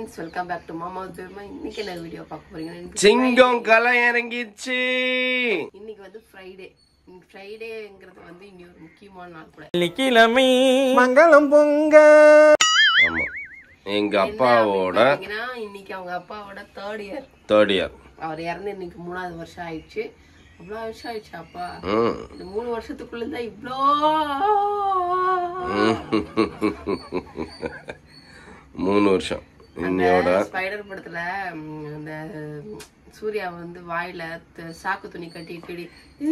Friends welcome back to மாமா பெருமா இன்னைக்கு என்ன வீடியோ பார்க்க போறீங்க சிங்கம் களை இறங்கிச்சு இன்னைக்கு வந்து ஃப்ரைடே ஃப்ரைடேங்கிறது வந்து இன்னி ஒரு முக்கியமான நாள் கூட வெள்ளிக்கிழமை மங்களம் பொங்க ஆமா எங்க அப்பாவோட பாத்தீங்கன்னா இன்னைக்கு அவங்க அப்பாவோட தேர்ட் இயர் தேர்ட் இயர் அவர் இறந்து இன்னைக்கு மூணாவது வருஷம் ஆயிடுச்சு அவ்வளோ வருஷம் ஆயிடுச்சு அப்பா ம் இந்த மூணு வருஷத்துக்குள்ள தான் இவ்வளோ மூணு வருஷம் இன்னையோட ஸ்பைடர் படத்துல ம், அந்த சூர்யா வந்து வாயில த- சாக்கு துணி கட்டி கிடி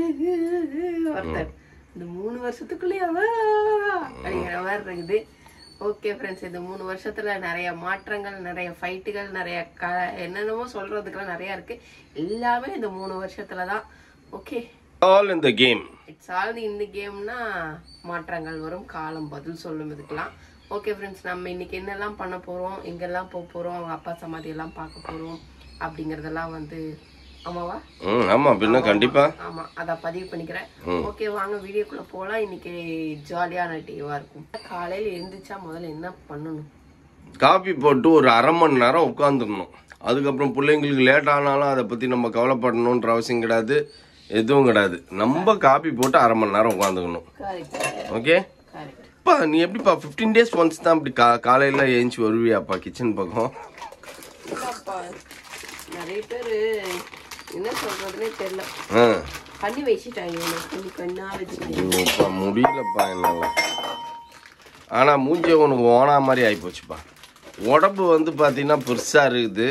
ஒருத்தர் இந்த மூணு வருஷத்துக்குள்ளேயே அவ அப்படிங்கிற மாதிரி இருக்குது ஓகே ஃப்ரெண்ட்ஸ் இந்த மூணு வருஷத்துல நிறைய மாற்றங்கள் நிறைய ஃபைட்டுகள் நிறைய க என்னென்னமோ சொல்றதுக்கெல்லாம் நிறைய இருக்கு எல்லாமே இந்த மூணு வருஷத்துல தான் okay all in the game it's all in the கேம்னா மாற்றங்கள் வரும் காலம் பதில் சொல்லும் இதுக்கெல்லாம் ஓகே ஃப்ரெண்ட்ஸ் நம்ம இன்னைக்கு என்னெல்லாம் பண்ண போறோம் எங்கெல்லாம் போக போறோம் அவங்க அப்பா சமாதி எல்லாம் பார்க்க போறோம் அப்படிங்கறதெல்லாம் வந்து ஆமாவா ம் ஆமா பின்ன கண்டிப்பா ஆமா அத பதிவு பண்ணிக்கிறேன் ஓகே வாங்க வீடியோக்குள்ள போலாம் இன்னைக்கு ஜாலியான டேவா இருக்கும் காலையில எழுந்திரிச்சா முதல்ல என்ன பண்ணணும் காபி போட்டு ஒரு அரை மணி நேரம் உட்காந்துடணும் அதுக்கப்புறம் பிள்ளைங்களுக்கு லேட் ஆனாலும் அதை பத்தி நம்ம கவலைப்படணுன்ற அவசியம் கிடையாது எதுவும் கிடையாது நம்ம காபி போட்டு அரை மணி நேரம் உட்காந்துக்கணும் கரெக்ட் ஓகே கரெக்ட் அப்பா நீ எப்படிப்பா ஃபிஃப்டீன் டேஸ் ஒன்ஸ் தான் இப்படி கா காலையில் ஏஞ்சி வருவியாப்பா கிச்சன் பக்கம் இல்லப்பா நிறைய பேரு என்ன சொல்றதுன்னே தெரியல ஆ பண்ணி வச்சுட்டாங்க எனக்கு பண்ணி கண்ணா வச்சுட்டாங்க இப்ப முடியலப்பா என்னால் ஆனால் மூஞ்சி உனக்கு ஓனா மாதிரி ஆகிப்போச்சுப்பா உடம்பு வந்து பார்த்தீங்கன்னா பெருசாக இருக்குது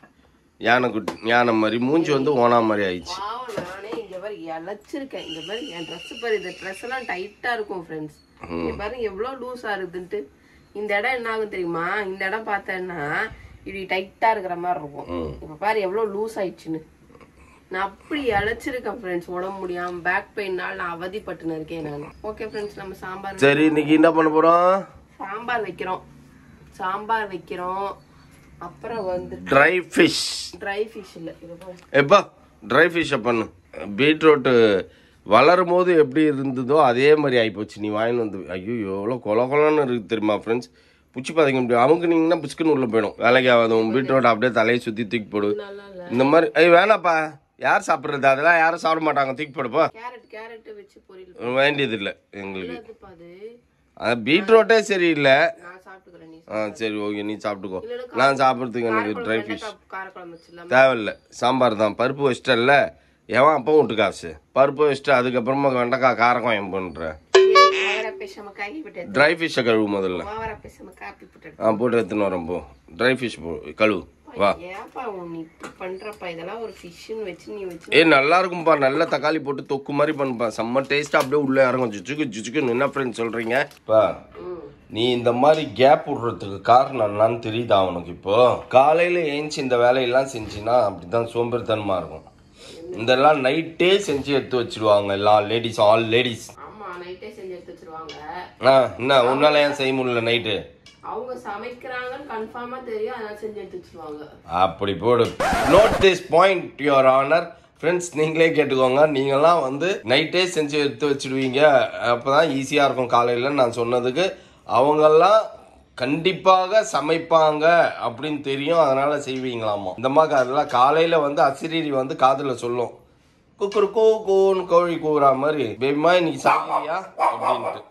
யானை குட்டி யானை மாதிரி மூஞ்சி வந்து ஓனா மாதிரி ஆயிடுச்சு பாவம் நானே இங்க பாரு இழைச்சிருக்கேன் இங்க பாரு என் ட்ரெஸ் பாரு இந்த ட்ரெஸ் எல்லாம் டைட்டா இருக்கும் ஃப்ரெண்ட்ஸ் இங்க பாருங்க எவ்வளவு லூஸா இருக்குதுன்ட்டு இந்த இடம் என்ன ஆகும் தெரியுமா இந்த இடம் பார்த்தேன்னா இப்படி டைட்டா இருக்கிற மாதிரி இருக்கும் இப்ப பாரு எவ்வளவு லூஸ் ஆயிடுச்சுன்னு நான் அப்படி இழைச்சிருக்கேன் ஃப்ரெண்ட்ஸ் உடம்பு முடியாம பேக் பெயின்னால நான் அவதிப்பட்டுன்னு இருக்கேன் நான் ஓகே ஃப்ரெண்ட்ஸ் நம்ம சாம்பார் சரி இன்னைக்கு என்ன பண்ண போகிறோம் சாம்பார் வைக்கிறோம் சாம்பார் வைக்கிறோம் அப்புறம் வந்து ட்ரை ஃபிஷ் ட்ரை ஃபிஷ் இல்ல இது பாரு. எப்பா ட்ரை ஃபிஷ்ஷை பண்ணு பீட்ரூட்டு வளரும் போது எப்படி இருந்ததோ அதே மாதிரி ஆகிப்போச்சு நீ வாங்கிட்டு வந்து ஐயோ எவ்வளோ கொல கொலன்னு இருக்கு தெரியுமா ஃப்ரெண்ட்ஸ் புச்சி பார்த்துக்க முடியும் அமுக்குனீங்கன்னா புச்சுக்குன்னு உள்ள போயிடும் வேலைக்கு ஆகாது உன் பீட்ரூட் அப்படியே தலையை சுற்றி தூக்கி போடு நல்லா இல்ல இந்த மாதிரி ஐய் வேணாப்பா யார் சாப்பிட்றது அதெல்லாம் யாரும் சாப்பிட மாட்டாங்க தூக்கி போடுப்பா கேரட் கேரட் வச்சு பொரியல் வேண்டியதில்லை எங்களுக்கு அதுப்பா அது அது பீட்ரூட்டே சரியில்லை நான் சாப்பிட்டுக்கிறேன் நீ ஆ சரி ஓகே நீ சாப்பிட்டுக்கோ நான் சாப்பிட்றதுக்கு எனக்கு ட்ரை ஃபிஷ் சாப்பிட்டு காரக்குழம்பு வச்சிடலாம் தேவையில்ல சாம்பார் தான் பருப்பு வச்சிட்டல்ல எவன் அப்போ விட்டு காசு பருப்பு வச்சுட்டு அதுக்கப்புறமா வெண்டைக்காய் காரக்காயம் பண்ணுற மாவரா பேசாம காக்கி போட்டு ட்ரை ஃபிஷ்ஷை கழுவு முதல்ல மாவரா பேசாம காப்பி போட்டு ஆ போட்டு எடுத்துன்னு வரேன் போ ட்ரை ஃபிஷ் போ கழுவு வா ஏப்பா உன் நீ இப்படி பண்றப்பா இதெல்லாம் ஒரு ஃபிஷ்னு வச்சு நீ வச்சு ஏ நல்லா இருக்கும்பா நல்ல தக்காளி போட்டு தொக்கு மாதிரி பண்ணுப்பா செம்ம டேஸ்ட்டாக அப்படியே உள்ளே இறங்கும் ஜுச்சுக்கு ஜுச்சுக்குன்னு என்ன ஃப்ரெண்ட் சொல்கிறீங்க பா ம். நீ இந்த மாதிரி கேப் விடுறதுக்கு காரணம் என்னன்னு தெரியுதா உனக்கு இப்போ காலையில் ஏஞ்சி இந்த வேலையெல்லாம் செஞ்சின்னா அப்படிதான் சோம்பேறித்தனமா இருக்கும் இதெல்லாம் நைட்டே செஞ்சு எடுத்து வச்சிருவாங்க எல்லாம் லேடிஸ் ஆல் லேடிஸ் ஆமா நைட்டே செஞ்சு எடுத்து வச்சிருவாங்க ஆ என்ன உன்னால ஏன் செய்ய முடியல நைட்டு அவங்க சமைக்கிறாங்கன்னு கன்ஃபார்மா தெரியும் அதனால செஞ்சு எடுத்து வச்சிருவாங்க அப்படி போடு note this point your honour friends நீங்களே கேட்டுக்கோங்க நீங்களாம் வந்து நைட்டே செஞ்சு எடுத்து வச்சிடுவீங்க அப்பதான் ஈஸியாக இருக்கும் காலையில் நான் சொன்னதுக்கு அவங்கெல்லாம் கண்டிப்பாக சமைப்பாங்க அப்படின்னு தெரியும் அதனால செய்வீங்களாமா இந்த மாதிரி அதெல்லாம் காலையில் வந்து அசிரீரி வந்து காதில் சொல்லும் குக்குரு கூ கூன்னு கோழி கூவுற மாதிரி பேபிமா இன்னைக்கு சாப்பிடுறியா அப்படின்ட்டு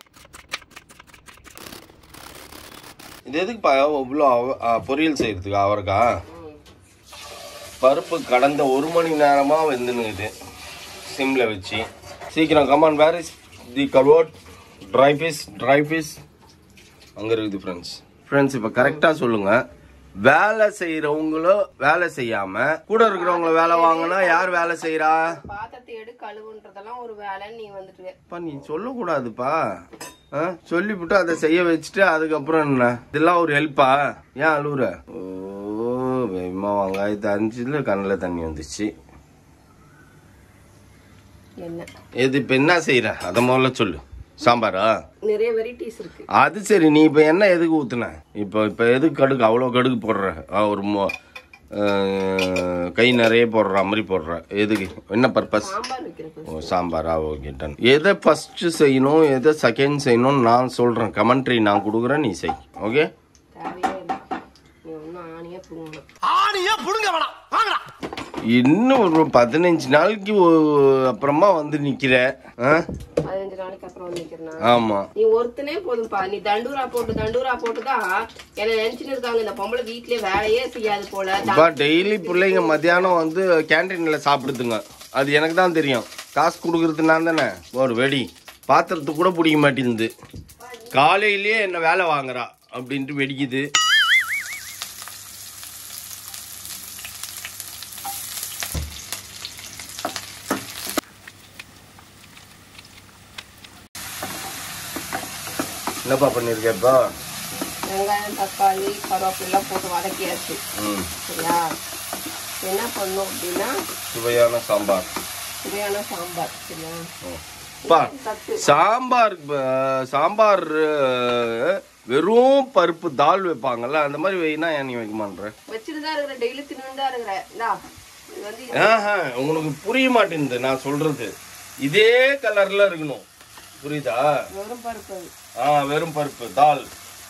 இது எதுக்குப்பா இவ்வளோ அவ- ஆ, பொரியல் செய்யறதுக்கு அவருக்கா பருப்பு கடந்த ஒரு மணி நேரமா வெந்துனுக்குது சிம்ல வச்சு சீக்கிரம் come on where is the carrot dry fish dry fish அங்க இருக்குது ஃப்ரெண்ட்ஸ் ஃப்ரெண்ட்ஸ் இப்போ கரெக்டா சொல்லுங்க வேலை செய்யறவங்களும் வேலை செய்யாம கூட இருக்கிறவங்கள வேலை வாங்கினா யார் வேலை செய்யறா பாத்திரத்தை எடு கழுவுன்றதெல்லாம் ஒரு வேலைன்னு நீ வந்துட்டு அப்பா நீ சொல்லக்கூடாதுப்பா ஆ சொல்லிவிட்டு அதை செய்ய வச்சுட்டு அதுக்கப்புறம் என்ன இதெல்லாம் ஒரு ஹெல்ப்பா ஏன் அழுவுற ஓ வேகமா வெங்காயத்தை அரிஞ்சதுல கண்ணில் தண்ணி வந்துச்சு என்ன எது இப்போ என்ன செய்யற அதை முதல்ல சொல்லு சாம்பாரா நிறைய வெரைட்டிஸ் இருக்கு அது சரி நீ இப்போ என்ன எதுக்கு ஊத்துன இப்போ இப்போ எதுக்கு கடுகு அவ்வளோ கடுகு போடுற ஆ, ஒரு மொ- ஆ, கை நிறைய போடுற மாதிரி போடுற எதுக்கு என்ன பர்பஸ் சாம்பார் வைக்கிறேன் ஓ சாம்பாரா ஓகே டன் எதை ஃபர்ஸ்ட் செய்யணும் எதை செகண்ட் செய்யணும்னு நான் சொல்றேன் கமெண்ட்ரி நான் கொடுக்குறேன் நீ செய் ஓகே தேவையே இல்லை நீ ஒன்றும் ஆணியே வச்சுக்கோங்க ஆணியே புடுங்க வேணாம் வாங்கடா இன்னும் ஒரு பதினஞ்சு நாளைக்கு ஒ- அப்புறமா வந்து நிக்கிற ஆ? பதினஞ்சு நாளைக்கு அப்புறம் வந்து நிக்கிறேன் ஆமா நீ ஒருத்தனே போதும்பா நீ தண்டூரா போட்டு தண்டூரா போட்டு தான் என்ன நினைச்சுட்டு இருக்காங்க இந்த பொம்பளை வீட்லயே வேலையே செய்யாது போல இப்ப டெய்லி பிள்ளைங்க மத்தியானம் வந்து கேன்டீன்ல சாப்பிடுதுங்க அது எனக்கு தான் தெரியும் காசு கொடுக்கறது நான் தானே ஒரு வெடி பாத்திரத்துக்கு கூட பிடிக்க மாட்டேங்குது காலையிலேயே என்ன வேலை வாங்குறா அப்படின்ட்டு வெடிக்குது என்னப்பா பண்ணிருக்க இப்போ வெங்காயம் தக்காளி கருவேப்பிலாம் போட்டு வதக்கியாச்சு ம் சரியா என்ன பண்ணும் அப்படின்னா சுவையான சாம்பார் சுவையான சாம்பார் சரியா பா சத்து சாம்பார் அஹ், சாம்பார் அஹ், வெறும் பருப்பு தால் வைப்பாங்கல்ல அந்த மாதிரி வைனா ஏன் நீ வைக்க மாட்டேற வச்சுட்டு தான் இருக்கிற டெய்லி தின்னு தான் இருக்கிற இந்தா இது வந்து ஆஹா உங்களுக்கு புரிய மாட்டேங்குது நான் சொல்றது இதே கலர்ல இருக்கணும் புரியுதா வெறும் பருப்பு அது. ஆ வெறும் பருப்பு தால்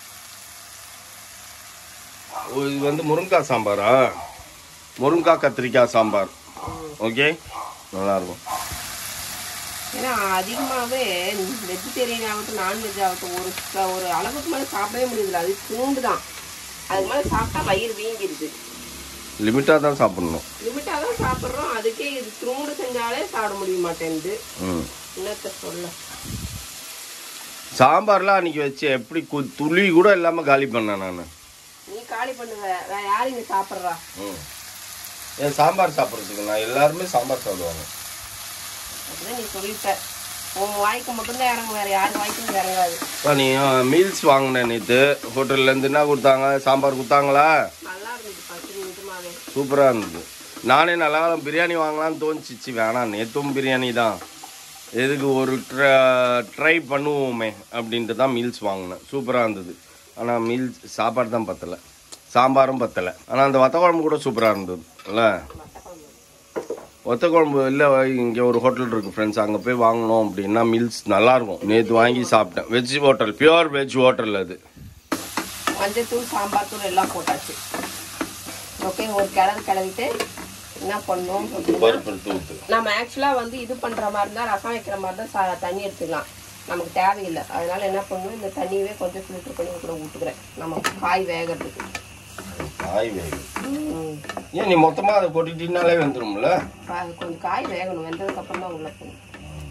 ஓ, இது வந்து முருங்கைக்காய் சாம்பாரா முருங்கைக்காய் கத்திரிக்காய் சாம்பார் ஓகே நல்லா இருக்கும் ஏன்னா அதிகமாகவே வெஜிடேரியன் ஆகட்டும் நான்வெஜ் ஆகட்டும் ஒரு ச- ஒரு அளவுக்கு மேலே சாப்பிடவே முடியுதுல அது பூண்டு தான் அதுக்கு மேலே சாப்பிட்டா வயிறு வீங்கிடுது லிமிட்டாக தான் சாப்பிடணும் லிமிட்டாக தான் சாப்பிட்றோம் அதுக்கே இது துருமுடு செஞ்சாலே சாப்பிட முடிய மாட்டேங்குது ம் என்னத்த சொல்ல சாம்பார்லாம் அன்னைக்கு வச்சு எப்படி கு- துளி கூட இல்லாமல் காலி பண்ணேன் நான் நீ காலி பண்ணுவ வேற யாரு இங்க சாப்பிட்றா ம் ஏன் சாம்பார் சாப்பிட்றதுக்கு நான் எல்லாருமே சாம்பார் சாப்பிடுவாங்க அப்படிதான் நீ சொல்லிட்ட உன் வாய்க்கு மட்டும்தான் இறங்கும் வேற யாரு வாய்க்கும் இறங்காது இப்போ நீ மீல்ஸ் வாங்கினேன் நேற்று ஹோட்டல்லேருந்து என்ன கொடுத்தாங்க சாம்பார் கொடுத்தாங்களா நல்லா இருந்துச்சு பத்து நிமிஷமாவே சூப்பராக இருந்தது நானே நல்லா பிரியாணி வாங்கலாம்னு தோணுச்சிச்சு வேணாம் நேற்றும் பிரியாணி தான் எதுக்கு ஒரு ட்ரை பண்ணுவோமே அப்படின்ட்டு தான் மீல்ஸ் வாங்கினேன் சூப்பராக இருந்தது ஆனால் மீல்ஸ் சாப்பாடு தான் பத்தலை சாம்பாரும் பத்தலை ஆனால் அந்த வத்த குழம்பு கூட சூப்பராக இருந்தது இல்லை ஒத்த குழம்பு இல்லை இங்கே ஒரு ஹோட்டல் இருக்குது ஃப்ரெண்ட்ஸ் அங்கே போய் வாங்கினோம் அப்படின்னா மீல்ஸ் நல்லாயிருக்கும் நேற்று வாங்கி சாப்பிட்டேன் veg hotel pure veg hotel அது மஞ்சத்தூள் சாம்பார் தூள் எல்லாம் போட்டாச்சு ஓகே ஒரு கிளறு கிளறிட்டு என்ன பண்ணோம் அப்படின்னா பருப்பு எடுத்து ஊற்று நம்ம ஆக்சுவலாக வந்து இது பண்ணுற மாதிரி இருந்தால் ரசம் வைக்கிற மாதிரி தான் சா- தண்ணி எடுத்துக்கலாம் நமக்கு தேவையில்லை அதனால என்ன பண்ணணும் இந்த தண்ணியவே கொஞ்சம் ஃபில்டர் பண்ணி கூட ஊற்றுக்கிறேன் நமக்கு காய் வேகிறதுக்கு காய் வேகும் ம். ஏன் நீ மொத்தமாக அதை கொட்டிட்டீங்கனாலே வந்துடும்ல கா- கொஞ்சம் காய் வேகணும் வெந்ததுக்கப்புறம் தான் உள்ள போகணும்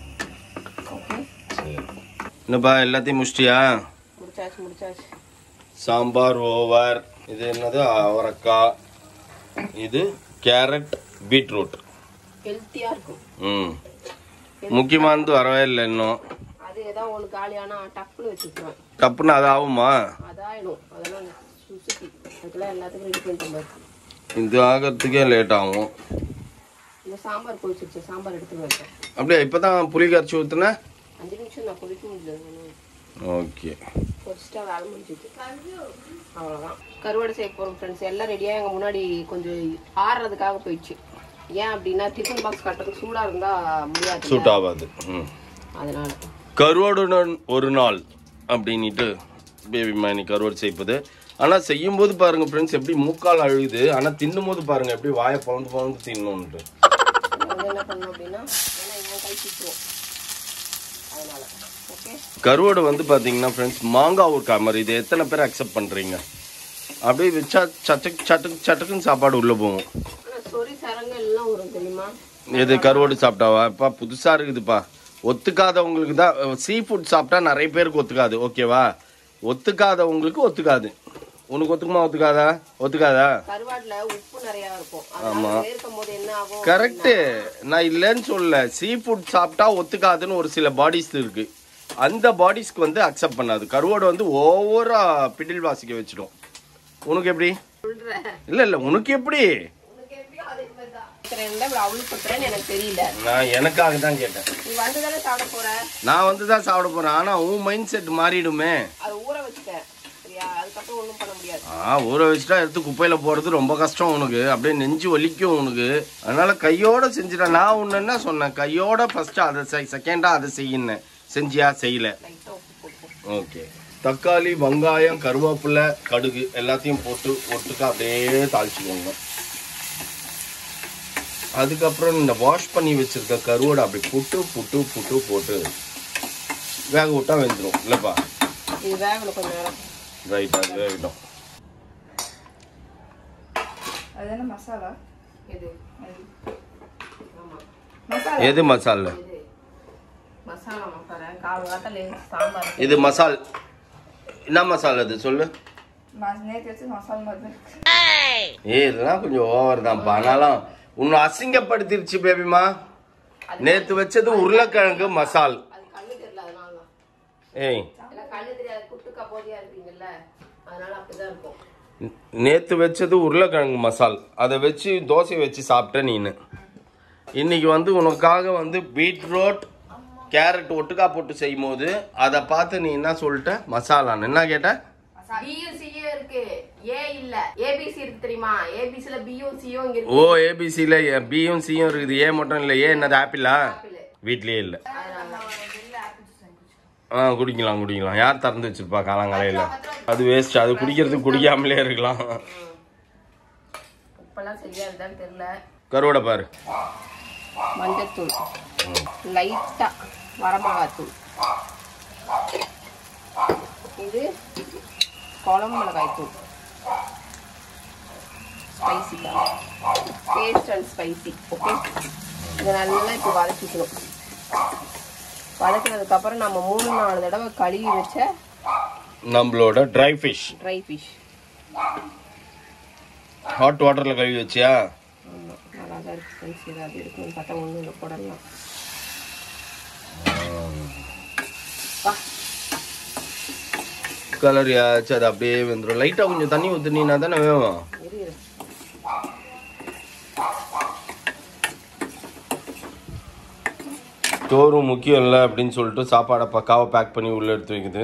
ஓகே சரி என்னப்பா எல்லாத்தையும் முடிச்சிட்டியா முடிச்சாச்சு முடிச்சாச்சு சாம்பார் ஓவர் இது என்னது அவரைக்காய் இது கேரட் பீட்ரூட் ஹெல்த்தியாக இருக்கும் ம் முக்கியமானது வரவே இல்லை இன்னும் அது ஏதாவது ஒன்று காலியானா டப்புன்னு வச்சுக்குவேன் டப்புன்னு அது ஆகுமா அதாயிடும் அதெல்லாம் சுசுக்கி அதுக்கெல்லாம் எல்லாத்துக்கும் ரெடி பண்ணிட்டு பாரு இது ஆகிறதுக்கே லேட் ஆகும் இந்த சாம்பார் கொதிச்சிருச்சு சாம்பார் எடுத்து வைப்பேன் அப்படியே இப்போ தான் புளி கரைச்சி ஊற்றுன அஞ்சு நிமிஷம் நான் கொதிக்க முடியல ஓகே கொதிச்சிட்டா வேலை முடிஞ்சுது அவ்வளோதான் கருவாடை செய்ய போகிறோம் ஃப்ரெண்ட்ஸ் எல்லாம் ரெடியாக எங்கள் முன்னாடி கொஞ்சம் ஆறுறதுக்காக போயிடுச்சு ஏன் அப்படின்னா டிஃபன் பாக்ஸ் கட்டுறதுக்கு சூடாக இருந்தால் முடியாது சூட் ஆகாது ம் அதனால கருவாடுடன் ஒரு நாள் அப்படின்ட்டு பேபி மேனி கருவாடு செய்ப்பது ஆனால் செய்யும்போது பாருங்க ஃப்ரெண்ட்ஸ் எப்படி மூக்கால் அழுகுது ஆனால் தின்னும்போது பாருங்க எப்படி வாயை பழந்து பழந்து தின்னோன்ட்டு இது வந்து என்ன பண்ணோம் அப்படின்னா ஏன்னா என் கை சுற்றுவோம் அதனால ஓகே கருவாடு வந்து பார்த்தீங்கன்னா ஃப்ரெண்ட்ஸ் மாங்காய் ஊறுக்காய் மாதிரி இது எத்தனை பேர் அக்செப்ட் பண்ணுறீங்க அப்படியே வச்சா சட்டுக்கு சட்டுக்கு சட்டுக்குன்னு சாப்பாடு உள்ளே போகும் ஆனால் சொறி சரங்க எல்லாம் வரும் தெரியுமா இது கருவாடு சாப்பிட்டாவா இப்போ புதுசாக இருக்குதுப்பா ஒத்துக்காதவங்களுக்கு தான் சீ ஃபுட் சாப்பிட்டா நிறைய பேருக்கு ஒத்துக்காது ஓகேவா ஒத்துக்காதவங்களுக்கு ஒத்துக்காது உனக்கு ஒத்துக்குமா ஒத்துக்காதா ஒத்துக்காதா கருவாடுல உப்பு நிறைய இருக்கும் அதனால சேர்க்கும் போது என்ன ஆகும் கரெக்டு நான் இல்லைன்னு சொல்லல சீ ஃபுட் சாப்பிட்டா ஒத்துக்காதுன்னு ஒரு சில பாடிஸ் இருக்கு அந்த பாடிஸ்க்கு வந்து அக்செப்ட் பண்ணாது கருவாடு வந்து ஓவரா பிடில் வாசிக்க வச்சிடும் உனக்கு எப்படி சொல்றேன் இல்ல இல்ல உனக்கு எப்படி இப்படி அவளு சொல்றேன்னு எனக்கு தெரியல நான் எனக்காக தான் கேட்டேன் நீ வந்து தானே சாப்பிட போற நான் வந்து தான் சாப்பிட போறேன் ஆனா உன் மைண்ட் செட் மாறிடுமே அதை ஊற வச்சுக்க சரியா அதுக்கப்புறம் ஒண்ணும் பண்ண முடியாது ஆ ஊற வச்சுட்டா எடுத்து குப்பையில போறது ரொம்ப கஷ்டம் உனக்கு அப்படியே நெஞ்சு வலிக்கும் உனக்கு அதனால கையோட செஞ்சிட நான் ஒன்று என்ன சொன்னேன் கையோட ஃபர்ஸ்ட் அதை செகண்டா அதை செய்யினேன் செஞ்சியா செய்யல லைட்டா உப்பு போட்டு ஓகே தக்காளி வெங்காயம் கருவேப்பிலை கடுகு எல்லாத்தையும் போட்டு ஒட்டுக்கா அப்படியே தாளிச்சுக்கோங்க அதுக்கப்புறம் இந்த வாஷ் பண்ணி வச்சிருக்க கருவோட அப்படி புட்டு புட்டு புட்டு போட்டு வேக விட்டா வெந்துடும் இல்லைப்பா இது வேகணும் கொஞ்ச நேரம் ரைட் அது வேகட்டும் அது என்ன மசாலா இது ஆமா மசாலா எது மசாலா இது மசாலா மசாலா காலங்காட்டில் சாம்பார் இது மசால் என்ன மசாலா இது சொல்லு ம- நேத்து வச்சு மசாலா மாதிரி தான் இருக்கு. ஏ இதெல்லாம் கொஞ்சம் ஓவர் தான்ப்பா ஆனாலும் உன்னை அசிங்கப்படுத்திருச்சு பேபிமா நேத்து வச்சது உருளைக்கிழங்கு மசால் அது கண்ணு தெரியல அதனால தான் ஏய் எல்லாம் கண்ணு தெரியாது குட்டுக்கா போதியா இருப்பீங்கல்ல அதனால அப்படிதான் இருக்கும் நேத்து வச்சது உருளைக்கிழங்கு மசால் அதை வச்சு தோசை வச்சு சாப்பிட்ட நீனு இன்னைக்கு வந்து உனக்காக வந்து பீட்ரூட் கேரட் ஒட்டுக்கா போட்டு செய்யும் போது அதை பார்த்து நீ என்ன சொல்லிட்ட மசாலான்னு என்ன கேட்ட பியும் சியும் இருக்கு ஏ இல்ல ஏபிசி இருக்கு தெரியுமா ஏபிசில பியும் சியும் இங்க ஓ இருக்கு ஏபிசியில் பியும் சியும் இருக்குது ஏ மட்டும் இல்லை ஏ என்னது ஆப்பிளா வீட்லயே இல்லை ஆ குடிக்கலாம் குடிக்கலாம் யார் திறந்து வச்சிருப்பா காலங்காலையில் அது வேஸ்ட் அது குடிக்கிறதுக்கு குடிக்காமலே இருக்கலாம் இப்பெல்லாம் சரியா இருந்தான்னு தெரியல கருவடை பாரு மஞ்சத்தூள் லைட்டா வரமிளகாத்தூள் இது குழம்பு மிளகாய் தூள் spicy taste and spicy okay இதை நல்லா இப்போ வதக்கிக்கணும் வதக்கினதுக்கப்புறம் நம்ம மூணு நாலு தடவை கழுவி வச்ச நம்மளோட dry fish dry fish hot வாட்டரில் கழுவி வச்சியா ஆமாம் நல்லா தான் இருக்கு ஸ்பைசி ஏதாவது இருக்குன்னு பார்த்தா ஒன்றும் இல்லை போடலாம் வா கலர் ஆச்சு அது அப்படியே வந்துடும் லைட்டாக கொஞ்சம் தண்ணி ஊற்றுனீங்கன்னா தானே வேணும் இரு இரு ஸ்டோரும் முக்கியம் இல்லை அப்படின்னு சொல்லிட்டு சாப்பாடை பக்காவை பேக் பண்ணி உள்ளே எடுத்து வைக்குது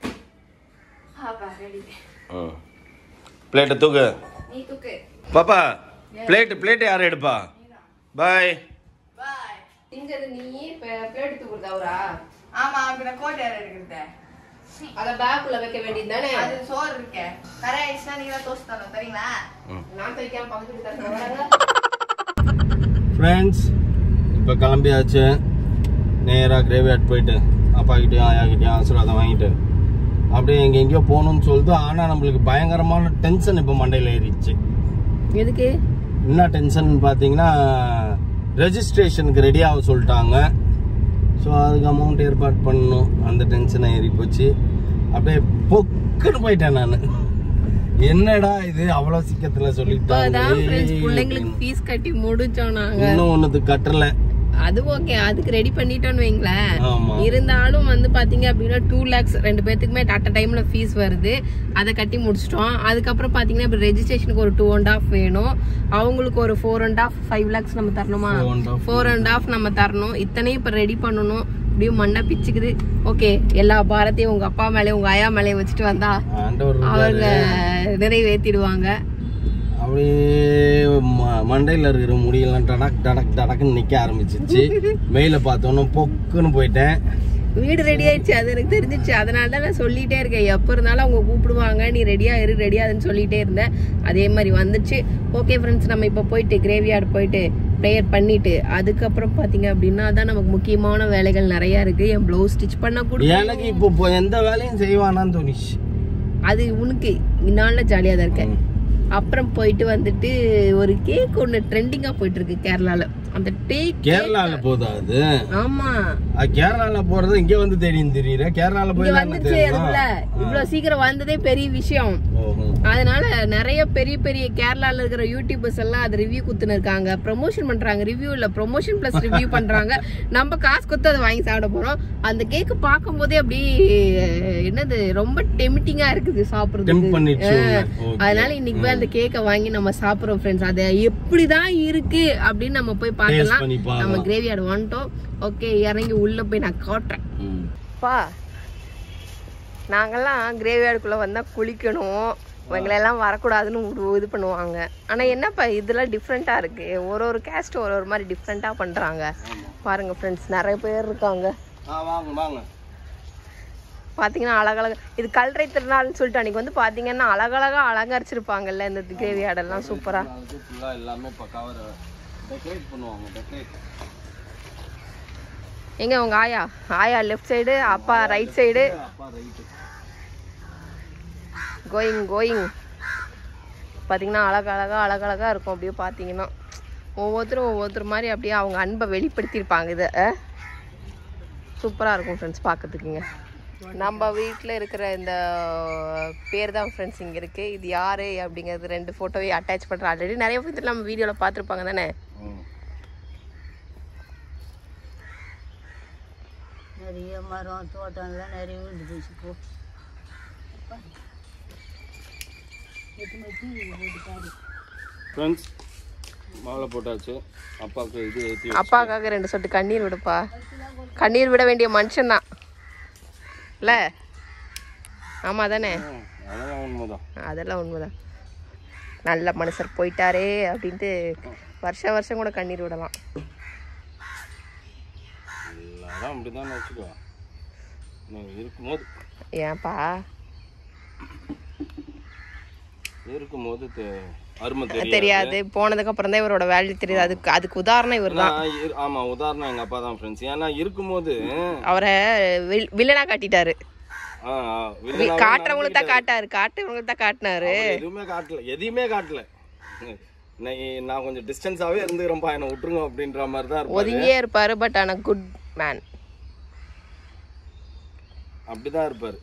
ம் பிளேட்டை தூக்கு நீ தூக்கு பாப்பா பிளேட்டு பிளேட்டு யார் எடுப்பா பாய் திங்கிறது நீ பிளேட் எடுத்து கொடுத்தாவுரா ஆமா இப்ப நான் கோட்டை யார் எடுக்கிறது அத பேக்குள்ள வைக்க வேண்டியது தானே அது சோறு இருக்கே கரை ஆயிடுச்சுன்னா நீங்க தான் தோசை தரணும் சரிங்களா நான் தைக்காம பக்கத்து வீட்டுக்காரங்க ஃப்ரெண்ட்ஸ் இப்போ கிளம்பியாச்சு நேராக கிரேவியாட் போயிட்டு அப்பா கிட்டேயும் ஆயா கிட்டேயும் ஆசீர்வாதம் வாங்கிட்டு அப்படியே எங்கே எங்கேயோ போகணும்னு சொல்லிட்டு ஆனால் நம்மளுக்கு பயங்கரமான டென்ஷன் இப்போ மண்டையில் ஏறிடுச்சு எதுக்கு என்ன டென்ஷன் பார்த்தீங்கன்னா ரெஜிஸ்ட்ரேஷனுக்கு ரெடி ஆக சொல்லிட்டாங்க ஸோ அதுக்கு அமௌண்ட் ஏற்பாடு பண்ணணும் அந்த டென்ஷனை ஏறி போச்சு அப்படியே பொக்குன்னு போயிட்டேன் நான் என்னடா இது அவ்வளோ சீக்கிரத்தில் இப்பதான் ஃப்ரெண்ட்ஸ் சொல்லிட்டாங்க பிள்ளைங்களுக்கு ஃபீஸ் கட்டி முடிச்சோம் நாங்க இன்னும் ஒன்றுத்துக்கு கட்டலை அது ஓகே அதுக்கு ரெடி பண்ணிட்டோம்னு வைங்களேன் ஆமா. இருந்தாலும் வந்து பாத்தீங்க அப்படின்னா டூ லேக்ஸ் ரெண்டு பேத்துக்குமே அட் டைம்ல ஃபீஸ் வருது அதை கட்டி முடிச்சிட்டோம் அதுக்கப்புறம் பாத்தீங்கன்னா இப்போ ரெஜிஸ்ட்ரேஷனுக்கு ஒரு டூ அண்ட் ஆஃப் வேணும் அவங்களுக்கு ஒரு four and half five lakhs நம்ம தரணுமா Four and half. Four and half நம்ம தரணும் இத்தனையும் இப்போ ரெடி பண்ணணும் இப்படியும் மண்ணா பிச்சுக்குது ஓகே எல்லா பாரத்தையும் உங்க அப்பா மேலே உங்க ஆயா மேலே வச்சுட்டு வந்தா ஆண்டவர் அவங்க இருக்காரு. நிறைவேற்றிடுவாங்க அப்படியே ம- மண்டையில இருக்கிற முடியெல்லாம் டடக் டடக் டடக்குன்னு நிக்க ஆரம்பிச்சிச்சு மெயில பார்த்தோன்னே பொக்குன்னு போயிட்டேன் வீடு ரெடி ஆயிடுச்சு அது எனக்கு தெரிஞ்சிச்சு அதனால தான் நான் சொல்லிட்டே இருக்கேன் எப்போ இருந்தாலும் அவங்க கூப்பிடுவாங்க நீ ரெடியா இரு ரெடியாதுன்னு சொல்லிட்டே இருந்தேன் அதே மாதிரி வந்துச்சு ஓகே ஃப்ரெண்ட்ஸ் நம்ம இப்போ போயிட்டு கிரேவியார்டு போயிட்டு ப்ரேயர் பண்ணிட்டு அதுக்கப்புறம் பார்த்தீங்க அப்படின்னா தான் நமக்கு முக்கியமான வேலைகள் நிறைய இருக்கு என் ப்ளவுஸ் ஸ்டிச் பண்ண கூட எனக்கு இப்போ இப்போ எந்த வேலையும் செய்வானான்னு தோணுச்சு அது உனக்கு இந்நாளில் ஜாலியாக தான் இருக்கேன் அப்புறம் போயிட்டு வந்துட்டு ஒரு கேக் ஒன்று ட்ரெண்டிங்காக போயிட்டு இருக்கு கேரளால அந்த டேக் கேரளால போதா அது ஆமா அது கேரளால போறது இங்க வந்து தெரியும் தெரியல கேரளால இங்க போய் என்ன வந்துச்சு அதுக்குள்ள இவ்வளவு சீக்கிரம் வந்ததே பெரிய விஷயம் ஓஹோ அதனால நிறைய பெரிய பெரிய கேரளால இருக்கிற யூடியூபர்ஸ் எல்லாம் அது ரிவ்யூ குத்துன்னு இருக்காங்க ப்ரொமோஷன் பண்றாங்க ரிவ்யூ இல்ல ப்ரொமோஷன் பிளஸ் ரிவ்யூ பண்றாங்க நம்ம காசு கொடுத்து அதை வாங்கி சாப்பிட போறோம் அந்த கேக் பார்க்கும் போதே அப்படி என்னது ரொம்ப டெமிட்டிங்கா இருக்குது டெம்ப் சாப்பிடுறதுக்கு பண்ணிடுச்சு ஆ, Okay. அதனால இன்னைக்கு போய் அந்த கேக்கை வாங்கி நம்ம சாப்பிடுறோம் ஃப்ரெண்ட்ஸ் அது எப்படிதான் இருக்கு அப்படின்னு நம்ம போய் பார்க்கலாம் பண்ணி பார்க்கலாம். நம்ம கிரேவியார்டு வந்துட்டோம் ஓகே இறங்கி உள்ள போய் நான் காட்டுறேன் ம். பா நாங்கெல்லாம் கிரேவியார்டுக்குள்ளே வந்தால் குளிக்கணும் இவங்களெல்லாம் வரக்கூடாதுன்னு ஒரு இது பண்ணுவாங்க ஆனால் என்னப்பா இதெல்லாம் டிஃப்ரெண்ட்டாக இருக்கு ஒரு ஒரு கேஸ்ட் ஒரு ஒரு மாதிரி டிஃப்ரெண்ட்டாக பண்ணுறாங்க பாருங்க ஃப்ரெண்ட்ஸ் நிறைய பேர் இருக்காங்க ஆ வாங்க வாங்க பார்த்தீங்கன்னா அழகழகா இது கல்றை திருநாள்னு சொல்லிட்டு அன்னைக்கு வந்து பார்த்தீங்கன்னா அழகழகா அலங்கரிச்சிருப்பாங்கல்ல இந்த கிரேவி ஆடெல்லாம் சூப்பராக அதுக்கு ஃபுல்லா எல்லாமே பக்காவா டெக்கரேட் பண்ணுவாங்க டெக்கரேட் எங்க உங்க ஆயா ஆயா லெஃப்ட் சைடு அப்பா ரைட் சைடு அப்பா ரைட்டு கோயிங் கோயிங் பார்த்தீங்கன்னா அழகழகா அழகழகா இருக்கும் அப்படியே பார்த்தீங்கன்னா ஒவ்வொருத்தரும் ஒவ்வொருத்தர் மாதிரி அப்படியே அவங்க அன்பை வெளிப்படுத்தியிருப்பாங்க இதை சூப்பராக இருக்கும் ஃப்ரெண்ட்ஸ் பார்க்கறதுக்குங்க நம்ம வீட்டில் இருக்கிற இந்த பேர் தான் ஃப்ரெண்ட்ஸ் இங்கே இருக்குது இது யார் அப்படிங்கிறது ரெண்டு ஃபோட்டோவை அட்டாச் பண்ணுறேன் ஆல்ரெடி நிறைய பேர் நம்ம வீடியோவில் பார்த்துருப்பாங்க தானே நிறைய மரம் தோட்டம்லாம் நிறைய விழுந்து போச்சு போ ஃப்ரெண்ட்ஸ் மாலை போட்டாச்சு அப்பாவுக்கு இது ஏற்றி அப்பாவுக்காக ரெண்டு சொட்டு கண்ணீர் விடுப்பா கண்ணீர் விட வேண்டிய மனுஷன் தான் இல்லை ஆமாம் தானே அதெல்லாம் உண்மைதான் அதெல்லாம் உண்மைதான் நல்ல மனுஷர் போயிட்டாரே அப்படின்ட்டு வருஷம் வருஷம் கூட கண்ணீர் விடலாம் எல்லாரும் அப்படிதான் வச்சுக்கோ நீ இருக்கும்போது ஏன்பா இருக்கும்போது தெ- அருமை தெரியாது தெரியாது போனதுக்கு அப்புறம் தான் இவரோட வேல்யூ தெரியுது அதுக்கு அதுக்கு உதாரணம் இவர் தான் நான் இரு- ஆமா உதாரணம் எங்க அப்பா தான் ஃப்ரெண்ட்ஸ் ஏன்னா இருக்கும்போது அவரை வில்- வில்லனா காட்டிட்டாரு ஆ, ஆ, வி- வில்லனாவே காட்டுறவங்களுக்கு தான் காட்டாரு காட்டுறவங்களுக்கு தான் காட்டினாரு அவர் எதுவுமே காட்டல எதையுமே காட்டல நான் நான் கொஞ்சம் டிஸ்டன்ஸாவே இருந்துக்கிறேன்ப்பா என்னை விட்டுருங்க அப்படின்ற மாதிரி தான் இருப்பாரு ஒதுங்கியே இருப்பாரு பட் ஆனா குட் மேன் அப்படிதான் இருப்பாரு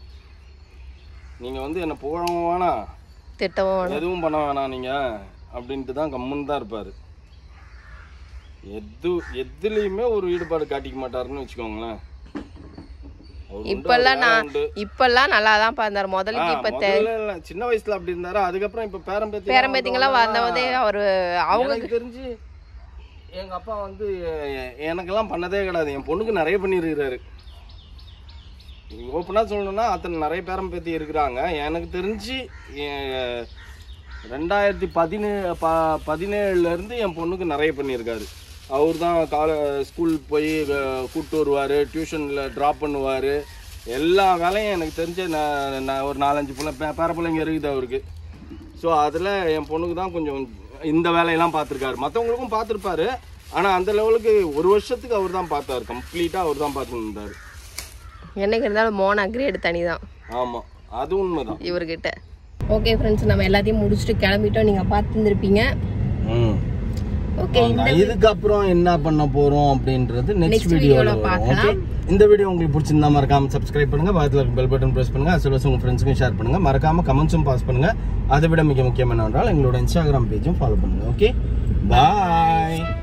நீங்க வந்து என்ன புகழவும் வேணாம் திட்டவும் வேணும். எதுவும் பண்ண வேணாம் நீங்க அப்படின்ட்டு தான் கம்முன்னு தான் இருப்பாரு எது எதுலயுமே ஒரு ஈடுபாடு காட்டிக்க மாட்டாருன்னு வச்சுக்கோங்களேன் அவர் உண்டு, இப்பெல்லாம் அவர் நான் வேலை உண்டு. இப்பெல்லாம் நல்லா தான் இருந்தாரு ஆ, முதலுக்கு இப்ப தெ- முதல்ல இல்ல, சின்ன வயசுல அப்படி இருந்தாரு அதுக்கப்புறம் இப்ப பேரம்பேத்தி பேரம்பேத்திங்கெல்லாம் வந்தவதே அவரு அவங்க எனக்கு தெரிஞ்சு எங்க அப்பா வந்து எ- எனக்கெல்லாம் பண்ணதே கிடையாது என் பொண்ணுக்கு நிறைய பண்ணியிருக்கிறாரு ஓப்பனா சொல்லணும்னா அத்தனை நிறைய பேரம்பேத்தி இருக்கிறாங்க எனக்கு தெரிஞ்சு எ- ரெண்டாயிரத்தி பதினே ப பதினேழுல இருந்து என் பொண்ணுக்கு நிறைய பண்ணியிருக்காரு அவர் தான் கால ஸ்கூல் போய் கூப்பிட்டு வருவார் டியூஷனில் ட்ராப் பண்ணுவார் எல்லா வேலையும் எனக்கு தெரிஞ்ச நான் நான் ஒரு நாலஞ்சு பிள்ளை பே பேர பிள்ளைங்க இருக்குது அவருக்கு ஸோ அதில் என் பொண்ணுக்கு தான் கொஞ்சம் இந்த வேலையெல்லாம் பார்த்துருக்காரு மற்றவங்களுக்கும் பார்த்துருப்பாரு ஆனால் அந்த லெவலுக்கு ஒரு வருஷத்துக்கு அவர் தான் பார்த்தாரு கம்ப்ளீட்டாக அவர் தான் பார்த்துட்டு இருந்தார் என்னைக்கு இருந்தாலும் மோனா கிரேடு தனி தான் ஆமாம் அது உண்மைதான் இவர்கிட்ட ஓகே ஃப்ரெண்ட்ஸ் நம்ம எல்லாத்தையும் முடிச்சுட்டு கிளம்பிட்டோம் நீங்க பார்த்துருந்துருப்பீங்க ம் ஓகே இதுக்கப்புறம் என்ன பண்ண போறோம் அப்படின்றது Next நெக்ஸ்ட் video வீடியோல ல பார்க்கலாம் பார்க்கலாம். இந்த வீடியோ உங்களுக்கு பிடிச்சிருந்தா மறக்காம சப்ஸ்கிரைப் பண்ணுங்க பக்கத்துல பெல் பட்டன் பிரஸ் பண்ணுங்க as well as உங்க ஃப்ரெண்ட்ஸ்க்கும் ஷேர் பண்ணுங்க மறக்காம கமெண்ட்ஸும் பாஸ் பண்ணுங்க அதை விட மிக முக்கியம் என்னவென்றால் எங்களோட இன்ஸ்டாகிராம் பேஜும் ஃபாலோ பண்ணுங்க ஓகே பாய்